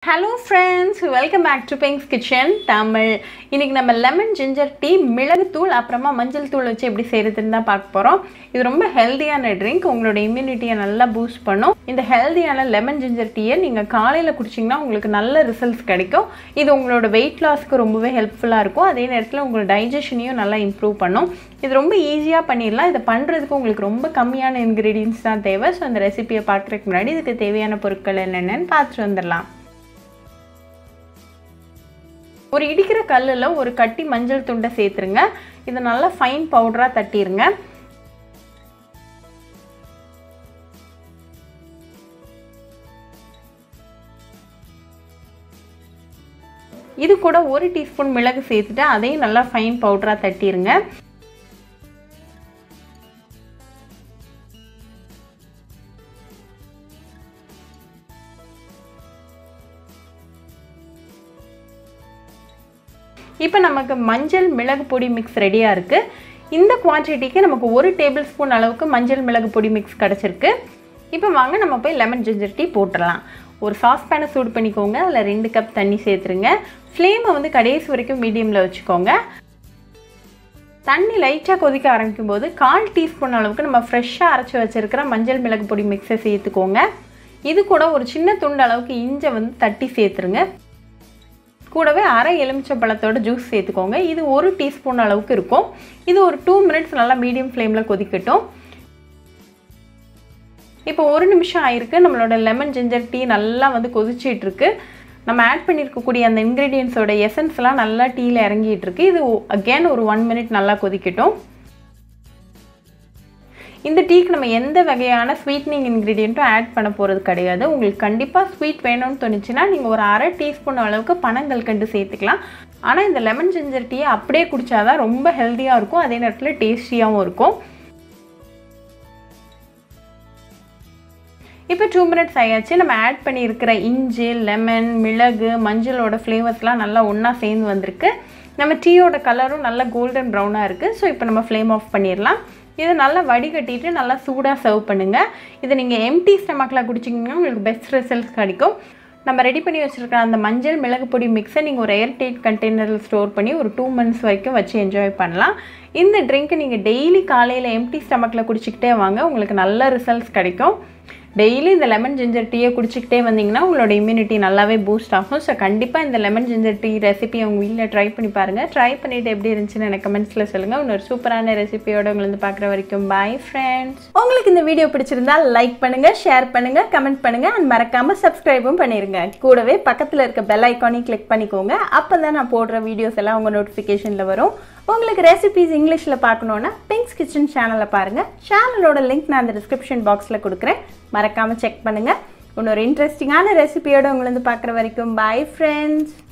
hello friends welcome back to Bengs kitchen Tamil இன்னைக்கு நம்ம lemon ginger tea மிளகுத்தூள் அப்புறமா மஞ்சள் தூள் வச்சு எப்படி செய்கிறதுன்னு தான் பார்க்க போகிறோம் இது ரொம்ப ஹெல்த்தியான ட்ரிங்க் உங்களோட இம்யூனிட்டியை நல்லா பூஸ்ட் பண்ணும் இந்த ஹெல்த்தியான லெமன் ஜிஞ்சர் டீயை நீங்கள் காலையில் குடிச்சிங்கன்னா உங்களுக்கு நல்ல ரிசல்ட்ஸ் கிடைக்கும் இது உங்களோட வெயிட் லாஸ்க்கு ரொம்பவே ஹெல்ப்ஃபுல்லாக இருக்கும் அதே நேரத்தில் உங்களோட டைஜஷனையும் நல்லா இம்ப்ரூவ் பண்ணும் இது ரொம்ப ஈஸியாக பண்ணிடலாம் இதை பண்ணுறதுக்கு உங்களுக்கு ரொம்ப கம்மியான இன்க்ரீடியன்ஸ் தான் தேவை ஸோ அந்த ரெசிபியை பார்க்குறதுக்கு முன்னாடி இதுக்கு தேவையான பொருட்கள் என்னென்னு பார்த்துட்டு வந்துடலாம் ஒரு இடிக்கிற கல்லில் ஒரு கட்டி மஞ்சள் துண்டை சேர்த்துருங்க இதை நல்லா ஃபைன் பவுடராக தட்டிடுங்க இது கூட ஒரு டீஸ்பூன் மிளகு சேர்த்துட்டு அதையும் நல்லா ஃபைன் பவுடராக தட்டிடுங்க இப்போ நமக்கு மஞ்சள் மிளகு பொடி மிக்ஸ் ரெடியாக இருக்குது இந்த குவான்டிட்டிக்கு நமக்கு ஒரு டேபிள் ஸ்பூன் அளவுக்கு மஞ்சள் மிளகு பொடி மிக்ஸ் கிடச்சிருக்கு இப்போ வாங்க நம்ம போய் லெமன் ஜிஞ்சர் டீ போட்டுடலாம் ஒரு சாஸ்பேனை சூடு பண்ணிக்கோங்க அதில் ரெண்டு கப் தண்ணி சேர்த்துருங்க ஃப்ளேமை வந்து கடைசி வரைக்கும் மீடியமில் வச்சுக்கோங்க தண்ணி லைட்டாக கொதிக்க ஆரம்பிக்கும் போது கால் டீஸ்பூன் அளவுக்கு நம்ம ஃப்ரெஷ்ஷாக அரைச்சி வச்சுருக்கிற மஞ்சள் மிளகு பொடி மிக்ஸை சேர்த்துக்கோங்க இது கூட ஒரு சின்ன துண்டு அளவுக்கு இஞ்சை வந்து தட்டி சேர்த்துருங்க கூடவே அரை எலுமிச்சை பழத்தோட ஜூஸ் சேர்த்துக்கோங்க இது ஒரு டீஸ்பூன் அளவுக்கு இருக்கும் இது ஒரு டூ மினிட்ஸ் நல்லா மீடியம் ஃப்ளேமில் கொதிக்கட்டும் இப்போ ஒரு நிமிஷம் ஆயிருக்கு நம்மளோட லெமன் ஜிஞ்சர் டீ நல்லா வந்து கொதிச்சிட்டு இருக்கு நம்ம ஆட் பண்ணியிருக்கக்கூடிய அந்த இன்க்ரீடியன்ஸோட எசன்ஸ்லாம் நல்லா டீயில் இறங்கிட்டு இருக்கு இது அகேன் ஒரு ஒன் மினிட் நல்லா கொதிக்கட்டும் இந்த டீக்கு நம்ம எந்த வகையான ஸ்வீட்னிங் இன்க்ரீடியண்ட்டும் ஆட் பண்ண போகிறது கிடையாது உங்களுக்கு கண்டிப்பாக ஸ்வீட் வேணும்னு தோணுச்சுன்னா நீங்கள் ஒரு அரை டீஸ்பூன் அளவுக்கு பனங்கள் கண்டு சேர்த்துக்கலாம் ஆனால் இந்த லெமன் ஜிஞ்சர் டீயை அப்படியே குடித்தாதான் ரொம்ப ஹெல்த்தியாக இருக்கும் அதே நேரத்தில் டேஸ்டியாகவும் இருக்கும் இப்போ டூ மினிட்ஸ் ஆயாச்சு நம்ம ஆட் பண்ணியிருக்கிற இஞ்சி லெமன் மிளகு மஞ்சளோட ஃப்ளேவர்ஸ்லாம் நல்லா ஒன்றா சேர்ந்து வந்திருக்கு நம்ம டீயோட கலரும் நல்லா கோல்டன் ப்ரௌனாக இருக்குது ஸோ இப்போ நம்ம ஃப்ளேம் ஆஃப் பண்ணிடலாம் இதை நல்லா வடிகட்டிட்டு நல்லா சூடாக சர்வ் பண்ணுங்கள் இதை நீங்கள் எம்டி ஸ்டமக்கில் குடிச்சிங்கன்னா உங்களுக்கு பெஸ்ட் ரிசல்ட்ஸ் கிடைக்கும் நம்ம ரெடி பண்ணி வச்சுருக்க அந்த மஞ்சள் மிளகு பொடி மிக்ஸை நீங்கள் ஒரு ஏர்டைட் கண்டெய்னரில் ஸ்டோர் பண்ணி ஒரு டூ மந்த்ஸ் வரைக்கும் வச்சு என்ஜாய் பண்ணலாம் இந்த ட்ரிங்க்கை நீங்கள் டெய்லி காலையில் எம்டி ஸ்டமக்கில் குடிச்சிக்கிட்டே வாங்க உங்களுக்கு நல்ல ரிசல்ட்ஸ் கிடைக்கும் டெய்லி இந்த லெமன் ஜிஞ்சர் டீயை குடிச்சிக்கிட்டே வந்தீங்கன்னா உங்களோட இம்யூனிட்டி நல்லாவே பூஸ்ட் ஆகும் ஸோ கண்டிப்பாக இந்த லெமன் ஜிஞ்சர் டீ ரெசிபி உங்கள் வீட்டில் ட்ரை பண்ணி பாருங்கள் ட்ரை பண்ணிவிட்டு எப்படி இருந்துச்சுன்னு எனக்கு கமெண்ட்ஸில் சொல்லுங்கள் இன்னொரு சூப்பரான ரெசிபியோட உங்களை வந்து பார்க்குற வரைக்கும் பாய் ஃப்ரெண்ட்ஸ் உங்களுக்கு இந்த வீடியோ பிடிச்சிருந்தா லைக் பண்ணுங்கள் ஷேர் பண்ணுங்கள் கமெண்ட் பண்ணுங்கள் அண்ட் மறக்காமல் சப்ஸ்கிரைபும் பண்ணிடுங்க கூடவே பக்கத்தில் இருக்க பெல் ஐக்கானையும் கிளிக் பண்ணிக்கோங்க அப்போ தான் நான் போடுற வீடியோஸ் எல்லாம் உங்கள் நோட்டிஃபிகேஷனில் வரும் உங்களுக்கு ரெசிபிஸ் இங்கிலீஷில் பார்க்கணுன்னா பிங்க்ஸ் கிச்சன் சேனலை பாருங்கள் சேனலோட லிங்க் நான் அந்த டிஸ்கிரிப்ஷன் பாக்ஸில் கொடுக்குறேன் மறக்காமல் செக் பண்ணுங்கள் இன்னொரு இன்ட்ரெஸ்டிங்கான ரெசிபியோட உங்களை வந்து பார்க்குற வரைக்கும் பாய் ஃப்ரெண்ட்ஸ்